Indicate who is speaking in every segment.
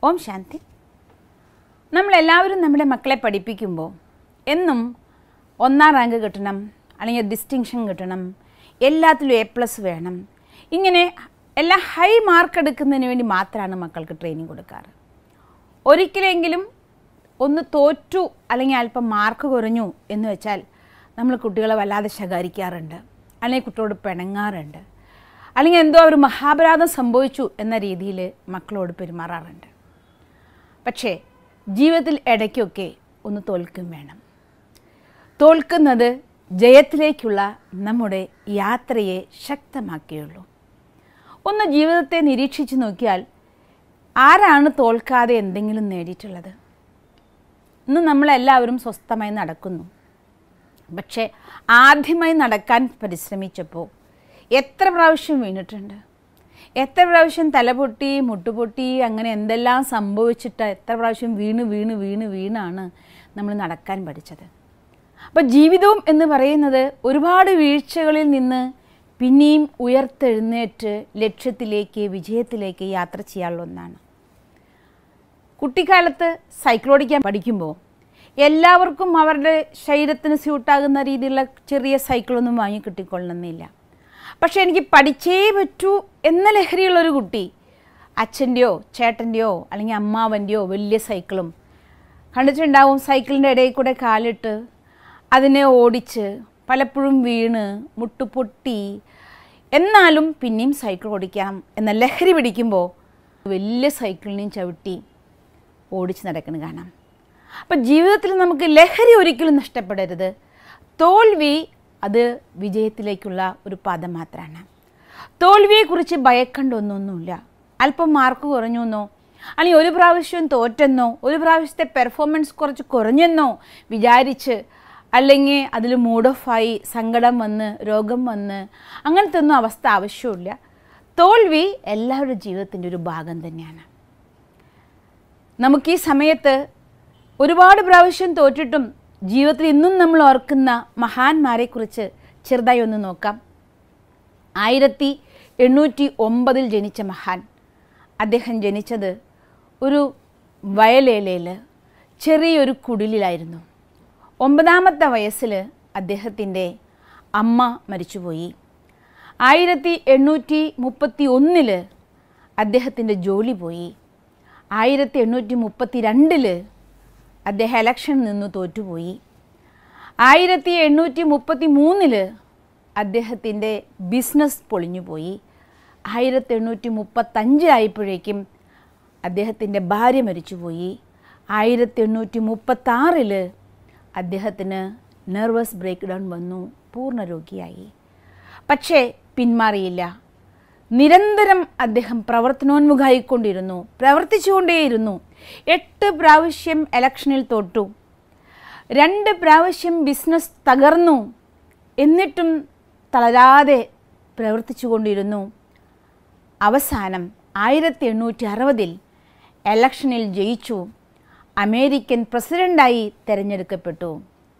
Speaker 1: ഓം ശാന്തി നമ്മളെല്ലാവരും നമ്മുടെ മക്കളെ പഠിപ്പിക്കുമ്പോൾ എന്നും ഒന്നാം റാങ്ക് കിട്ടണം അല്ലെങ്കിൽ ഡിസ്റ്റിങ്ഷൻ കിട്ടണം എല്ലാത്തിലും എ പ്ലസ് വേണം ഇങ്ങനെ എല്ലാം ഹൈ മാർക്ക് എടുക്കുന്നതിന് വേണ്ടി മാത്രമാണ് മക്കൾക്ക് ട്രെയിനിങ് കൊടുക്കാറ് ഒരിക്കലെങ്കിലും ഒന്ന് തോറ്റു അല്ലെങ്കിൽ അല്പം മാർക്ക് കുറഞ്ഞു എന്ന് വെച്ചാൽ നമ്മൾ കുട്ടികളെ വല്ലാതെ ശകാരിക്കാറുണ്ട് അല്ലെങ്കിൽ കുട്ടികളോട് പിണങ്ങാറുണ്ട് അല്ലെങ്കിൽ എന്തോ ഒരു മഹാപരാധം സംഭവിച്ചു എന്ന രീതിയിൽ മക്കളോട് പെരുമാറാറുണ്ട് പക്ഷേ ജീവിതത്തിൽ ഇടയ്ക്കൊക്കെ ഒന്ന് തോൽക്കും വേണം തോൽക്കുന്നത് ജയത്തിലേക്കുള്ള നമ്മുടെ യാത്രയെ ശക്തമാക്കിയുള്ളൂ ഒന്ന് ജീവിതത്തെ നിരീക്ഷിച്ച് നോക്കിയാൽ ആരാണ് തോൽക്കാതെ എന്തെങ്കിലും നേടിയിട്ടുള്ളത് ഇന്ന് നമ്മളെല്ലാവരും സ്വസ്ഥമായി നടക്കുന്നു പക്ഷേ ആദ്യമായി നടക്കാൻ പരിശ്രമിച്ചപ്പോൾ എത്ര പ്രാവശ്യം വീണിട്ടുണ്ട് എത്ര പ്രാവശ്യം തലപൊട്ടി മുട്ടുപൊട്ടി അങ്ങനെ എന്തെല്ലാം സംഭവിച്ചിട്ട് എത്ര പ്രാവശ്യം വീണ് വീണ് വീണ് വീണാണ് നമ്മൾ നടക്കാൻ പഠിച്ചത് അപ്പോൾ ജീവിതവും എന്ന് പറയുന്നത് ഒരുപാട് വീഴ്ചകളിൽ നിന്ന് പിന്നെയും ഉയർത്തെഴുന്നേറ്റ് ലക്ഷ്യത്തിലേക്ക് വിജയത്തിലേക്ക് യാത്ര ചെയ്യാനുള്ള ഒന്നാണ് കുട്ടിക്കാലത്ത് സൈക്കിൾ ഓടിക്കാൻ പഠിക്കുമ്പോൾ എല്ലാവർക്കും അവരുടെ ശരീരത്തിന് സ്യൂട്ടാകുന്ന രീതിയിലുള്ള ചെറിയ സൈക്കിളൊന്നും വാങ്ങി കിട്ടിക്കൊള്ളണമെന്നില്ല പക്ഷേ എനിക്ക് പഠിച്ചേ പറ്റൂ എന്ന ലഹരിയുള്ളൊരു കുട്ടി അച്ഛൻ്റെയോ ചേട്ടൻ്റെയോ അല്ലെങ്കിൽ അമ്മാവൻ്റെയോ വലിയ സൈക്കിളും കണ്ടിട്ടുണ്ടാവും സൈക്കിളിൻ്റെ ഇടയിൽ കൂടെ കാലിട്ട് അതിനെ ഓടിച്ച് പലപ്പോഴും വീണ് മുട്ടുപൊട്ടി എന്നാലും പിന്നെയും സൈക്കിൾ ഓടിക്കാം എന്ന ലഹരി പിടിക്കുമ്പോൾ വലിയ സൈക്കിളിനെയും ചവിട്ടി ഓടിച്ച് നടക്കുന്ന കാണാം അപ്പം ജീവിതത്തിൽ നമുക്ക് ലഹരി ഒരിക്കലും നഷ്ടപ്പെടരുത് തോൽവി അത് വിജയത്തിലേക്കുള്ള ഒരു പാദം മാത്രമാണ് തോൽവിയെക്കുറിച്ച് ഭയക്കേണ്ട ഒന്നൊന്നുമില്ല അല്പം മാർക്ക് കുറഞ്ഞു എന്നോ അല്ലെങ്കിൽ ഒരു പ്രാവശ്യം തോറ്റെന്നോ ഒരു പ്രാവശ്യത്തെ പെർഫോമൻസ് കുറച്ച് കുറഞ്ഞെന്നോ വിചാരിച്ച് അല്ലെങ്കിൽ അതിൽ മൂഡ് ഓഫായി സങ്കടം വന്ന് രോഗം വന്ന് അങ്ങനത്തെ ഒന്നും അവസ്ഥ ആവശ്യമില്ല തോൽവി എല്ലാവരുടെ ജീവിതത്തിൻ്റെ ഒരു ഭാഗം തന്നെയാണ് നമുക്ക് ഈ സമയത്ത് ഒരുപാട് പ്രാവശ്യം തോറ്റിട്ടും ജീവിതത്തിൽ ഇന്നും നമ്മൾ ഓർക്കുന്ന മഹാന്മാരെക്കുറിച്ച് ചെറുതായി ഒന്ന് നോക്കാം ആയിരത്തി എണ്ണൂറ്റി ഒമ്പതിൽ ജനിച്ച മഹാൻ അദ്ദേഹം ജനിച്ചത് ഒരു വയലേലയിൽ ചെറിയൊരു കുടിലിലായിരുന്നു ഒമ്പതാമത്തെ വയസ്സിൽ അദ്ദേഹത്തിൻ്റെ അമ്മ മരിച്ചുപോയി ആയിരത്തി എണ്ണൂറ്റി മുപ്പത്തി ഒന്നിൽ അദ്ദേഹത്തിൻ്റെ ജോലി പോയി ആയിരത്തി എണ്ണൂറ്റി മുപ്പത്തി രണ്ടില് അദ്ദേഹം ഇലക്ഷൻ നിന്ന് തോറ്റുപോയി ആയിരത്തി എണ്ണൂറ്റി മുപ്പത്തി മൂന്നില് അദ്ദേഹത്തിൻ്റെ ബിസിനസ് പൊളിഞ്ഞുപോയി ആയിരത്തി എണ്ണൂറ്റി മുപ്പത്തഞ്ചായപ്പോഴേക്കും അദ്ദേഹത്തിൻ്റെ ഭാര്യ മരിച്ചുപോയി ആയിരത്തി എണ്ണൂറ്റി മുപ്പത്താറിൽ അദ്ദേഹത്തിന് നെർവസ് ബ്രേക്ക് ഡൗൺ വന്നു പൂർണ്ണ രോഗിയായി പക്ഷേ പിന്മാറിയില്ല നിരന്തരം അദ്ദേഹം പ്രവർത്തനോന്മുഖായിക്കൊണ്ടിരുന്നു പ്രവർത്തിച്ചുകൊണ്ടേയിരുന്നു എട്ട് പ്രാവശ്യം ഇലക്ഷനിൽ തോറ്റു രണ്ട് പ്രാവശ്യം ബിസിനസ് തകർന്നു എന്നിട്ടും തളരാതെ പ്രവർത്തിച്ചുകൊണ്ടിരുന്നു അവസാനം ആയിരത്തി എണ്ണൂറ്റി അറുപതിൽ ഇലക്ഷനിൽ ജയിച്ചു അമേരിക്കൻ പ്രസിഡൻ്റായി തിരഞ്ഞെടുക്കപ്പെട്ടു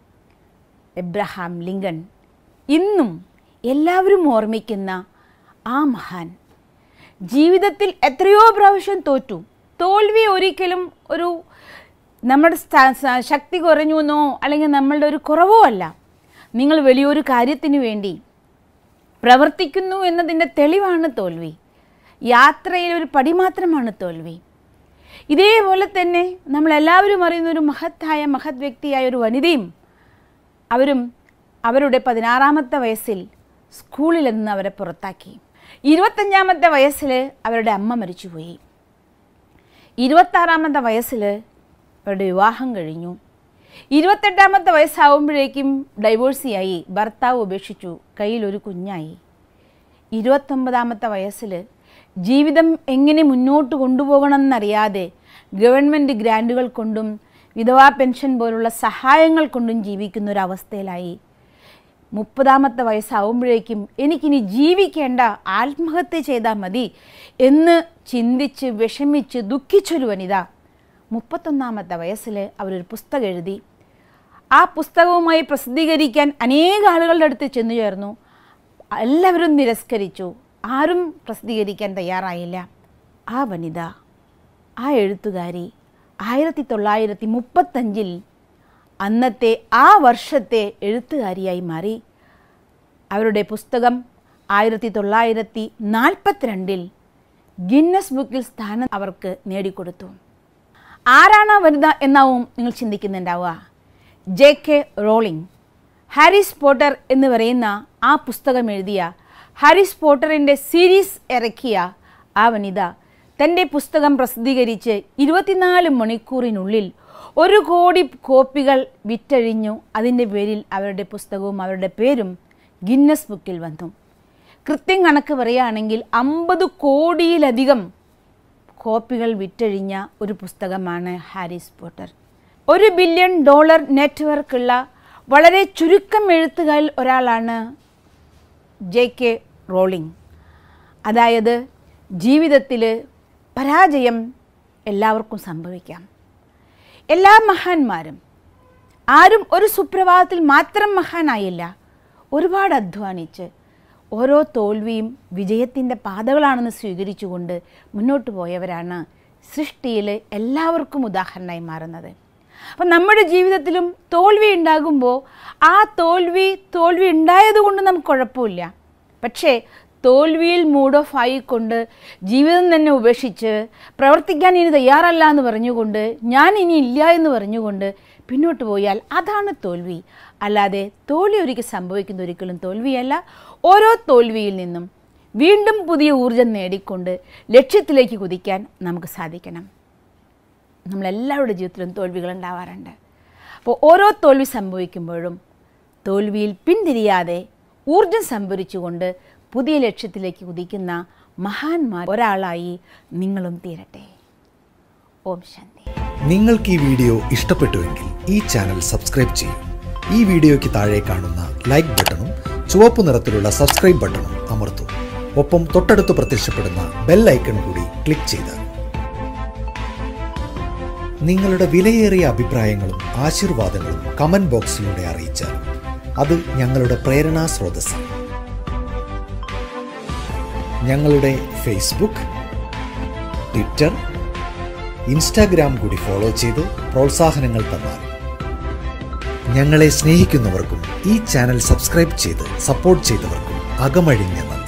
Speaker 1: എബ്രഹാം ലിങ്കൺ ഇന്നും എല്ലാവരും ഓർമ്മിക്കുന്ന ആ മഹാൻ ജീവിതത്തിൽ എത്രയോ പ്രാവശ്യം തോറ്റു തോൽവി ഒരിക്കലും ഒരു നമ്മുടെ സ്ഥ- സ- ശക്തി കുറഞ്ഞു എന്നോ അല്ലെങ്കിൽ നമ്മളുടെ ഒരു കുറവോ അല്ല നിങ്ങൾ വലിയൊരു കാര്യത്തിന് വേണ്ടി പ്രവർത്തിക്കുന്നു എന്നതിൻ്റെ തെളിവാണ് തോൽവി യാത്രയിൽ ഒരു പടി മാത്രമാണ് തോൽവി ഇതേപോലെ തന്നെ നമ്മളെല്ലാവരും അറിയുന്ന ഒരു മഹത്തായ മഹത് വ്യക്തിയായ ഒരു വനിതയും അവരും അവരുടെ പതിനാറാമത്തെ വയസ്സിൽ സ്കൂളിൽ നിന്ന് അവരെ പുറത്താക്കി ഇരുപത്തഞ്ചാമത്തെ വയസ്സിൽ അവരുടെ അമ്മ മരിച്ചുപോയി ഇരുപത്താറാമത്തെ വയസ്സിൽ അവരുടെ വിവാഹം കഴിഞ്ഞു ഇരുപത്തെട്ടാമത്തെ വയസ്സാവുമ്പോഴേക്കും ഡൈവോഴ്സിയായി ഭർത്താവ് ഉപേക്ഷിച്ചു കയ്യിലൊരു കുഞ്ഞായി ഇരുപത്തൊമ്പതാമത്തെ വയസ്സിൽ ജീവിതം എങ്ങനെ മുന്നോട്ട് കൊണ്ടുപോകണമെന്നറിയാതെ ഗവൺമെൻറ് ഗ്രാൻറ്റുകൾ കൊണ്ടും വിധവാ പെൻഷൻ പോലുള്ള സഹായങ്ങൾ കൊണ്ടും ജീവിക്കുന്ന ഒരു അവസ്ഥയിലായി മുപ്പതാമത്തെ വയസ്സാവുമ്പോഴേക്കും എനിക്കിനി ജീവിക്കേണ്ട ആത്മഹത്യ ചെയ്താൽ മതി എന്ന് ചിന്തിച്ച് വിഷമിച്ച് ദുഃഖിച്ചൊരു വനിത മുപ്പത്തൊന്നാമത്തെ വയസ്സിൽ അവരൊരു പുസ്തകം എഴുതി ആ പുസ്തകവുമായി പ്രസിദ്ധീകരിക്കാൻ അനേക ആളുകളുടെ അടുത്ത് ചെന്നു ചേർന്നു എല്ലാവരും നിരസ്കരിച്ചു ആരും പ്രസിദ്ധീകരിക്കാൻ തയ്യാറായില്ല ആ വനിത ആ എഴുത്തുകാരി ആയിരത്തി തൊള്ളായിരത്തി മുപ്പത്തഞ്ചിൽ അന്നത്തെ ആ വർഷത്തെ എഴുത്തുകാരിയായി മാറി അവരുടെ പുസ്തകം ആയിരത്തി തൊള്ളായിരത്തി നാൽപ്പത്തിരണ്ടിൽ ഗിന്നസ് ബുക്കിൽ സ്ഥാനം അവർക്ക് നേടിക്കൊടുത്തു ആരാണ് ആ വനിത എന്നാവും നിങ്ങൾ ചിന്തിക്കുന്നുണ്ടാവുക J K Rowling Harry's Potter എന്ന് പറയുന്ന ആ പുസ്തകം എഴുതിയ ഹാരിസ് പോട്ടറിൻ്റെ സീരീസ് ഇറക്കിയ ആ വനിത തൻ്റെ പുസ്തകം പ്രസിദ്ധീകരിച്ച് ഇരുപത്തിനാല് മണിക്കൂറിനുള്ളിൽ ഒരു കോടി കോപ്പികൾ വിറ്റഴിഞ്ഞു അതിൻ്റെ പേരിൽ അവരുടെ പുസ്തകവും അവരുടെ പേരും ഗിന്നസ് ബുക്കിൽ വന്നു കൃത്യം കണക്ക് പറയുകയാണെങ്കിൽ അമ്പത് കോടിയിലധികം കോപ്പികൾ വിറ്റഴിഞ്ഞ ഒരു പുസ്തകമാണ് ഹാരിസ് പോട്ടർ ഒരു ബില്യൺ ഡോളർ നെറ്റ്വർക്കുള്ള വളരെ ചുരുക്കം എഴുത്തുകാരിൽ ഒരാളാണ് ജെ കെ റോളിംഗ് അതായത് ജീവിതത്തിൽ പരാജയം എല്ലാവർക്കും സംഭവിക്കാം എല്ലാ മഹാന്മാരും ആരും ഒരു സുപ്രഭാതത്തിൽ മാത്രം മഹാനായില്ല ഒരുപാട് അധ്വാനിച്ച് ഓരോ തോൽവിയും വിജയത്തിൻ്റെ പാതകളാണെന്ന് സ്വീകരിച്ചുകൊണ്ട് മുന്നോട്ട് പോയവരാണ് സൃഷ്ടിയിൽ എല്ലാവർക്കും ഉദാഹരണമായി മാറുന്നത് അപ്പം നമ്മുടെ ജീവിതത്തിലും തോൽവി ഉണ്ടാകുമ്പോൾ ആ തോൽവി തോൽവി ഉണ്ടായതുകൊണ്ട് നമുക്ക് കുഴപ്പമില്ല പക്ഷേ തോൽവിയിൽ മൂഡ് ഓഫ് ആയിക്കൊണ്ട് ജീവിതം തന്നെ ഉപേക്ഷിച്ച് പ്രവർത്തിക്കാൻ ഇനി തയ്യാറല്ല എന്ന് പറഞ്ഞുകൊണ്ട് ഞാൻ ഇനി ഇല്ല എന്ന് പറഞ്ഞുകൊണ്ട് പിന്നോട്ട് പോയാൽ അതാണ് തോൽവി അല്ലാതെ തോൽവി ഒരിക്കൽ സംഭവിക്കുന്ന ഒരിക്കലും തോൽവിയല്ല ഓരോ തോൽവിയിൽ നിന്നും വീണ്ടും പുതിയ ഊർജം നേടിക്കൊണ്ട് ലക്ഷ്യത്തിലേക്ക് കുതിക്കാൻ നമുക്ക് സാധിക്കണം നമ്മളെല്ലാവരുടെ ജീവിതത്തിലും തോൽവികൾ ഉണ്ടാവാറുണ്ട് അപ്പോൾ ഓരോ തോൽവി സംഭവിക്കുമ്പോഴും തോൽവിയിൽ പിന്തിരിയാതെ ഊർജം സംഭരിച്ചുകൊണ്ട് പുതിയ ലക്ഷ്യത്തിലേക്ക് കുതിക്കുന്ന മഹാന്മാർ ഒരാളായി നിങ്ങളും തീരട്ടെ ഓം ശാന്തി
Speaker 2: നിങ്ങൾക്ക് ഈ വീഡിയോ ഇഷ്ടപ്പെട്ടുവെങ്കിൽ ഈ ചാനൽ സബ്സ്ക്രൈബ് ചെയ്യൂ ഈ വീഡിയോയ്ക്ക് താഴെ കാണുന്ന ലൈക്ക് ബട്ടണും ചുവപ്പ് നിറത്തിലുള്ള സബ്സ്ക്രൈബ് ബട്ടണും അമർത്തൂ ഒപ്പം തൊട്ടടുത്ത് പ്രത്യക്ഷപ്പെടുന്ന ബെൽ ഐക്കൺ കൂടി ക്ലിക്ക് ചെയ്താൽ നിങ്ങളുടെ വിലയേറിയ അഭിപ്രായങ്ങളും ആശീർവാദങ്ങളും കമന്റ് ബോക്സിലൂടെ അറിയിച്ചാൽ അത് ഞങ്ങളുടെ പ്രേരണാ സ്രോതസ്സാണ് ഞങ്ങളുടെ ഫേസ്ബുക്ക് ട്വിറ്റർ ഇൻസ്റ്റാഗ്രാം കൂടി ഫോളോ ചെയ്ത് പ്രോത്സാഹനങ്ങൾ തന്നാൽ ഞങ്ങളെ സ്നേഹിക്കുന്നവർക്കും ഈ ചാനൽ സബ്സ്ക്രൈബ് ചെയ്ത് സപ്പോർട്ട് ചെയ്തവർക്കും അകമഴിഞ്ഞ നന്ദി